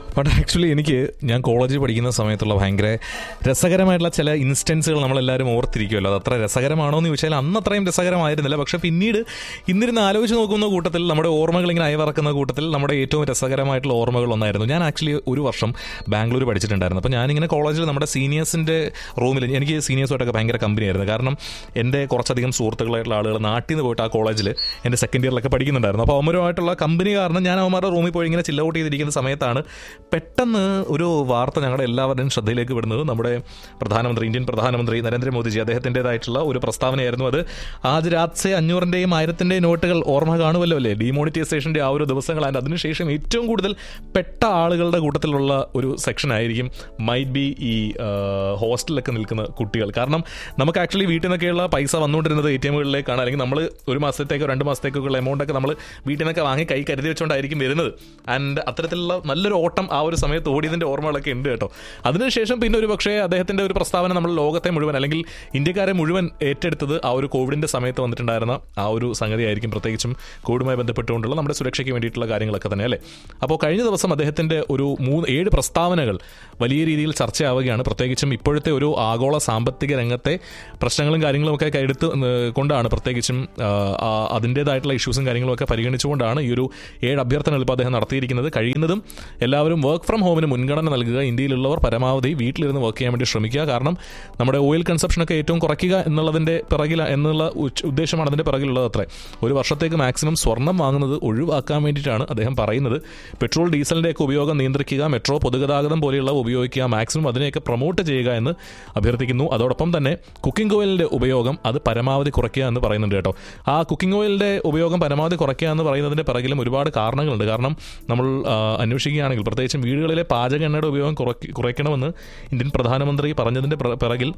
but actually എനിക്ക് ഞാൻ കോളേജിൽ പഠിക്കുന്ന സമയത്തുള്ള ഭയങ്കര രസകരമായിട്ടുള്ള ചില ഇൻസ്റ്റൻസുകൾ നമ്മളെല്ലാവരും ഓർത്തിരിക്കുമല്ലോ അത് അത്ര രസകരമാണോ എന്ന് ചോദിച്ചാൽ അന്ന് അത്രയും രസകരമായിരുന്നില്ല പക്ഷെ പിന്നീട് ഇന്നിരുന്ന് ആലോചിച്ച് നോക്കുന്ന കൂട്ടത്തിൽ നമ്മുടെ ഓർമ്മകൾ ഇങ്ങനെ അയവിറക്കുന്ന കൂട്ടത്തിൽ നമ്മുടെ ഏറ്റവും രസകരമായിട്ടുള്ള ഓർമ്മകൾ ഒന്നായിരുന്നു ഞാൻ ആക്ച്വലി ഒരു വർഷം ബാംഗ്ലൂർ പഠിച്ചിട്ടുണ്ടായിരുന്നു അപ്പോൾ ഞാനിങ്ങനെ കോളേജിൽ നമ്മുടെ സീനിയേഴ്സിൻ്റെ റൂമിൽ എനിക്ക് സീനിയേഴ്സുമായിട്ടൊക്കെ ഭയങ്കര കമ്പനിയായിരുന്നു കാരണം എൻ്റെ കുറച്ചധികം സുഹൃത്തുക്കളായിട്ടുള്ള ആളുകൾ നാട്ടിൽ നിന്ന് പോയിട്ട് ആ കോളേജിൽ എൻ്റെ സെക്കൻഡ് ഇയറിലൊക്കെ പഠിക്കുന്നുണ്ടായിരുന്നു അപ്പോൾ അവരുമായിട്ടുള്ള കമ്പനി കാരണം ഞാൻ അവന്മാരുടെ റൂമിൽ പോയി ഇങ്ങനെ ചില്ലൗട്ട് ചെയ്തിരിക്കുന്ന സമയത്താണ് പെട്ടെന്ന് ഒരു വാർത്ത ഞങ്ങളുടെ എല്ലാവരുടെയും ശ്രദ്ധയിലേക്ക് വിടുന്നത് നമ്മുടെ പ്രധാനമന്ത്രി ഇന്ത്യൻ പ്രധാനമന്ത്രി നരേന്ദ്രമോദിജി അദ്ദേഹത്തിൻ്റെതായിട്ടുള്ള ഒരു പ്രസ്താവനയായിരുന്നു അത് ആജ് രാത്സെ അഞ്ഞൂറിൻ്റെയും ആയിരത്തിൻ്റെയും നോട്ടുകൾ ഓർമ്മ കാണുമല്ലോ അല്ലേ ഡിമോണിറ്റൈസേഷൻ്റെ ആ ഒരു ദിവസങ്ങൾ ആൻഡ് അതിനുശേഷം ഏറ്റവും കൂടുതൽ പെട്ട ആളുകളുടെ കൂട്ടത്തിലുള്ള ഒരു സെക്ഷൻ ആയിരിക്കും മൈറ്റ് ബി ഈ ഹോസ്റ്റലിലൊക്കെ നിൽക്കുന്ന കുട്ടികൾ കാരണം നമുക്ക് ആക്ച്വലി വീട്ടിൽ നിന്നൊക്കെയുള്ള പൈസ വന്നുകൊണ്ടിരുന്നത് എ ടി എമ്മുകളിലേക്കാണ് അല്ലെങ്കിൽ നമ്മൾ ഒരു മാസത്തേക്കോ രണ്ട് മാസത്തേക്കോ ഉള്ള എമൗണ്ട് ഒക്കെ നമ്മൾ വീട്ടിൽ നിന്നൊക്കെ വാങ്ങി കൈ കരുതി വെച്ചുകൊണ്ടായിരിക്കും വരുന്നത് ആൻഡ് അത്തരത്തിലുള്ള നല്ലൊരു ഓട്ടം ആ ഒരു സമയത്ത് ഓടിയതിൻ്റെ ഓർമ്മകളൊക്കെ ഉണ്ട് കേട്ടോ അതിനുശേഷം പിന്നെ ഒരു പക്ഷേ അദ്ദേഹത്തിൻ്റെ ഒരു പ്രസ്താവന നമ്മൾ ലോകത്തെ മുഴുവൻ അല്ലെങ്കിൽ ഇന്ത്യക്കാരെ മുഴുവൻ ഏറ്റെടുത്തത് ആ ഒരു കോവിഡിൻ്റെ സമയത്ത് വന്നിട്ടുണ്ടായിരുന്ന ആ ഒരു സംഗതിയായിരിക്കും പ്രത്യേകിച്ചും കോവിഡുമായി ബന്ധപ്പെട്ടുകൊണ്ടുള്ള നമ്മുടെ സുരക്ഷയ്ക്ക് വേണ്ടിയിട്ടുള്ള കാര്യങ്ങളൊക്കെ തന്നെ അല്ലേ അപ്പോൾ കഴിഞ്ഞ ദിവസം അദ്ദേഹത്തിൻ്റെ ഒരു മൂന്ന് ഏഴ് പ്രസ്താവനകൾ വലിയ രീതിയിൽ ചർച്ചയാവുകയാണ് പ്രത്യേകിച്ചും ഇപ്പോഴത്തെ ഒരു ആഗോള സാമ്പത്തിക രംഗത്തെ പ്രശ്നങ്ങളും കാര്യങ്ങളും ഒക്കെ എടുത്ത് കൊണ്ടാണ് പ്രത്യേകിച്ചും അതിൻ്റേതായിട്ടുള്ള ഇഷ്യൂസും കാര്യങ്ങളും ഒക്കെ പരിഗണിച്ചുകൊണ്ടാണ് ഈ ഒരു ഏഴ് അഭ്യർത്ഥനകൾ ഇപ്പോൾ അദ്ദേഹം നടത്തിയിരിക്കുന്നത് കഴിയുന്നതും എല്ലാവരും വർക്ക് ഫ്രം ഹോമിന് മുൻഗണന നൽകുക ഇന്ത്യയിലുള്ളവർ പരമാവധി വീട്ടിലിരുന്ന് വർക്ക് ചെയ്യാൻ വേണ്ടി ശ്രമിക്കുക കാരണം നമ്മുടെ ഓയിൽ കൺസപ്ഷനൊക്കെ ഏറ്റവും കുറയ്ക്കുക എന്നുള്ളതിൻ്റെ പിറകിൽ എന്നുള്ള ഉദ്ദേശമാണ് അതിൻ്റെ പിറകിലുള്ളത് അത്രേ ഒരു വർഷത്തേക്ക് മാക്സിമം സ്വർണം വാങ്ങുന്നത് ഒഴിവാക്കാൻ വേണ്ടിയിട്ടാണ് അദ്ദേഹം പറയുന്നത് പെട്രോൾ ഡീസലിൻ്റെയൊക്കെ ഉപയോഗം നിയന്ത്രിക്കുക മെട്രോ പൊതുഗതാഗതം പോലെയുള്ള ഉപയോഗിക്കുക മാക്സിമം അതിനെയൊക്കെ പ്രൊമോട്ട് ചെയ്യുക എന്ന് അഭ്യർത്ഥിക്കുന്നു അതോടൊപ്പം തന്നെ കുക്കിംഗ് ഓയിലിൻ്റെ ഉപയോഗം അത് പരമാവധി കുറയ്ക്കുക എന്ന് പറയുന്നുണ്ട് കേട്ടോ ആ കുക്കിംഗ് ഓയിലിൻ്റെ ഉപയോഗം പരമാവധി കുറയ്ക്കുക എന്ന് പറയുന്നതിൻ്റെ പിറകിലും ഒരുപാട് കാരണങ്ങളുണ്ട് കാരണം നമ്മൾ അന്വേഷിക്കുകയാണെങ്കിൽ പ്രത്യേകിച്ചും വീടുകളിലെ പാചക എണ്ണയുടെ ഉപയോഗം കുറയ്ക്കണമെന്ന് ഇന്ത്യൻ പ്രധാനമന്ത്രി പറഞ്ഞതിൻ്റെ പിറകിൽ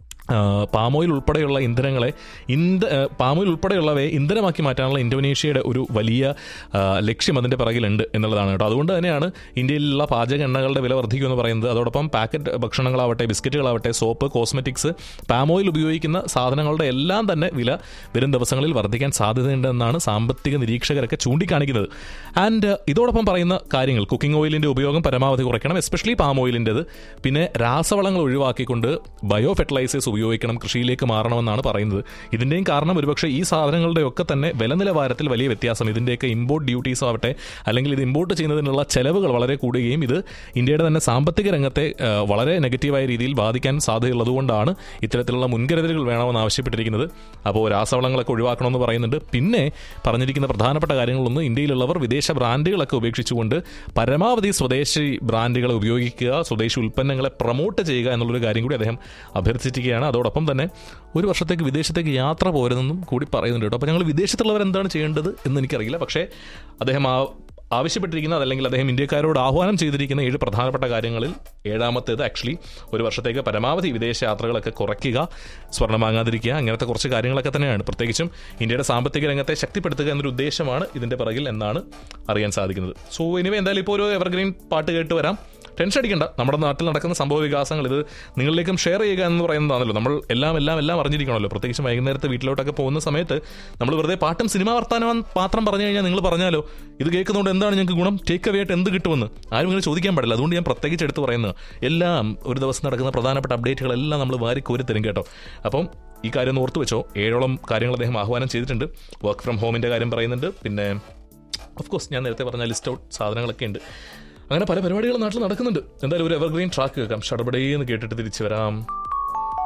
പാമോയിൽ ഉൾപ്പെടെയുള്ള ഇന്ധനങ്ങളെ ഇന്ധ പാമോയിൽ ഉൾപ്പെടെയുള്ളവയെ ഇന്ധനമാക്കി മാറ്റാനുള്ള ഇന്തോനേഷ്യയുടെ ഒരു വലിയ ലക്ഷ്യം അതിൻ്റെ പിറകിലുണ്ട് എന്നുള്ളതാണ് കേട്ടോ അതുകൊണ്ട് തന്നെയാണ് ഇന്ത്യയിലുള്ള പാചക എണ്ണകളുടെ വില വർദ്ധിക്കുമെന്ന് പറയുന്നത് അതോടൊപ്പം പാക്കറ്റ് ഭക്ഷണങ്ങളാവട്ടെ ബിസ്ക്കറ്റുകളാവട്ടെ സോപ്പ് കോസ്മെറ്റിക്സ് പാമോയിൽ ഉപയോഗിക്കുന്ന സാധനങ്ങളുടെ എല്ലാം തന്നെ വില വരും ദിവസങ്ങളിൽ വർദ്ധിക്കാൻ സാധ്യതയുണ്ടെന്നാണ് സാമ്പത്തിക നിരീക്ഷകരൊക്കെ ചൂണ്ടിക്കാണിക്കുന്നത് ആൻഡ് ഇതോടൊപ്പം പറയുന്ന കാര്യങ്ങൾ കുക്കിംഗ് ഓയിലിൻ്റെ ഉപയോഗം പരമാവധി കുറയ്ക്കണം എസ്പെഷ്യലി പാം ഓയിലിൻ്റെത് പിന്നെ രാസവളങ്ങൾ ഒഴിവാക്കിക്കൊണ്ട് ബയോ ഫെർട്ടിലൈസേഴ്സ് ഉപയോഗിക്കണം കൃഷിയിലേക്ക് മാറണമെന്നാണ് പറയുന്നത് ഇതിൻ്റെയും കാരണം ഒരുപക്ഷെ ഈ സാധനങ്ങളുടെ ഒക്കെ തന്നെ വില നിലവാരത്തിൽ വലിയ വ്യത്യാസം ഇതിൻ്റെയൊക്കെ ഇമ്പോർട്ട് ഡ്യൂട്ടീസ് ആവട്ടെ അല്ലെങ്കിൽ ഇത് ഇമ്പോർട്ട് ചെയ്യുന്നതിനുള്ള ചെലവുകൾ വളരെ കൂടുകയും ഇത് ഇന്ത്യയുടെ തന്നെ സാമ്പത്തിക രംഗത്തെ വളരെ നെഗറ്റീവായ രീതിയിൽ ബാധിക്കാൻ സാധ്യതയുള്ളതുകൊണ്ടാണ് ഇത്തരത്തിലുള്ള മുൻകരുതലുകൾ വേണമെന്ന് ആവശ്യപ്പെട്ടിരിക്കുന്നത് അപ്പോൾ രാസവളങ്ങളൊക്കെ ഒഴിവാക്കണമെന്ന് പറയുന്നുണ്ട് പിന്നെ പറഞ്ഞിരിക്കുന്ന പ്രധാനപ്പെട്ട കാര്യങ്ങളൊന്ന് ഇന്ത്യയിലുള്ളവർ വിദേശ ബ്രാൻഡുകളൊക്കെ ഉപേക്ഷിച്ചുകൊണ്ട് പരമാവധി സ്വദേശി ബ്രാൻഡുകളെ ഉപയോഗിക്കുക സ്വദേശി ഉൽപ്പന്നങ്ങളെ പ്രൊമോട്ട് ചെയ്യുക എന്നുള്ളൊരു കാര്യം കൂടി അദ്ദേഹം അഭ്യർത്ഥിച്ചിരിക്കുകയാണ് അതോടൊപ്പം തന്നെ ഒരു വർഷത്തേക്ക് വിദേശത്തേക്ക് യാത്ര പോരുതെന്നും കൂടി പറയുന്നുണ്ട് കേട്ടോ അപ്പോൾ ഞങ്ങൾ വിദേശത്തുള്ളവർ എന്താണ് ചെയ്യേണ്ടത് എന്ന് എനിക്കറിയില്ല പക്ഷേ അദ്ദേഹം ആ ആവശ്യപ്പെട്ടിരിക്കുന്ന അതല്ലെങ്കിൽ അദ്ദേഹം ഇന്ത്യക്കാരോട് ആഹ്വാനം ചെയ്തിരിക്കുന്ന ഏഴ് പ്രധാനപ്പെട്ട കാര്യങ്ങളിൽ ഏഴാമത്തേത് ആക്ച്വലി ഒരു വർഷത്തേക്ക് പരമാവധി വിദേശ യാത്രകളൊക്കെ കുറയ്ക്കുക സ്വർണ്ണം വാങ്ങാതിരിക്കുക അങ്ങനത്തെ കുറച്ച് കാര്യങ്ങളൊക്കെ തന്നെയാണ് പ്രത്യേകിച്ചും ഇന്ത്യയുടെ സാമ്പത്തിക രംഗത്തെ ശക്തിപ്പെടുത്തുക എന്നൊരു ഉദ്ദേശമാണ് ഇതിൻ്റെ പിറകിൽ എന്നാണ് അറിയാൻ സാധിക്കുന്നത് സോ ഇനിവേ എന്തായാലും ഇപ്പോൾ ഒരു എവർഗ്രീൻ പാട്ട് കേട്ട് വരാം ടെൻഷൻ അടിക്കേണ്ട നമ്മുടെ നാട്ടിൽ നടക്കുന്ന സംഭവ വികാസങ്ങൾ ഇത് നിങ്ങളിലേക്കും ഷെയർ ചെയ്യുക എന്ന് പറയുന്നതാണല്ലോ നമ്മൾ എല്ലാം എല്ലാം എല്ലാം അറിഞ്ഞിരിക്കണമല്ലോ പ്രത്യേകിച്ച് വൈകുന്നേരത്ത് വീട്ടിലോട്ടൊക്കെ പോകുന്ന സമയത്ത് നമ്മൾ വെറുതെ പാട്ടും സിനിമ വർത്താനം മാത്രം പറഞ്ഞു കഴിഞ്ഞാൽ നിങ്ങൾ പറഞ്ഞാലോ ഇത് കേൾക്കുന്നതുകൊണ്ട് എന്താണ് ഞങ്ങൾക്ക് ഗുണം ടേക്ക് അവേ ആയിട്ട് എന്ത് കിട്ടുമെന്ന് ആരും ഇങ്ങനെ ചോദിക്കാൻ പാടില്ല അതുകൊണ്ട് ഞാൻ പ്രത്യേകിച്ച് എടുത്ത് പറയുന്നത് എല്ലാം ഒരു ദിവസം നടക്കുന്ന പ്രധാനപ്പെട്ട അപ്ഡേറ്റുകളെല്ലാം നമ്മൾ വാരി കോരി തരും കേട്ടോ അപ്പം ഈ കാര്യം ഒന്ന് ഓർത്ത് വെച്ചോ ഏഴോളം കാര്യങ്ങൾ അദ്ദേഹം ആഹ്വാനം ചെയ്തിട്ടുണ്ട് വർക്ക് ഫ്രം ഹോമിൻ്റെ കാര്യം പറയുന്നുണ്ട് പിന്നെ ഓഫ് കോഴ്സ് ഞാൻ നേരത്തെ പറഞ്ഞ ലിസ്റ്റ് ഔട്ട് സാധനങ്ങളൊക്കെ ഉണ്ട് അങ്ങനെ പല പരിപാടികളും നാട്ടിൽ നടക്കുന്നുണ്ട് എന്തായാലും ഒരു എവർഗ്രീൻ ട്രാക്ക് കേൾക്കാം ഷടപടേന്ന് കേട്ടിട്ട് തിരിച്ചു വരാം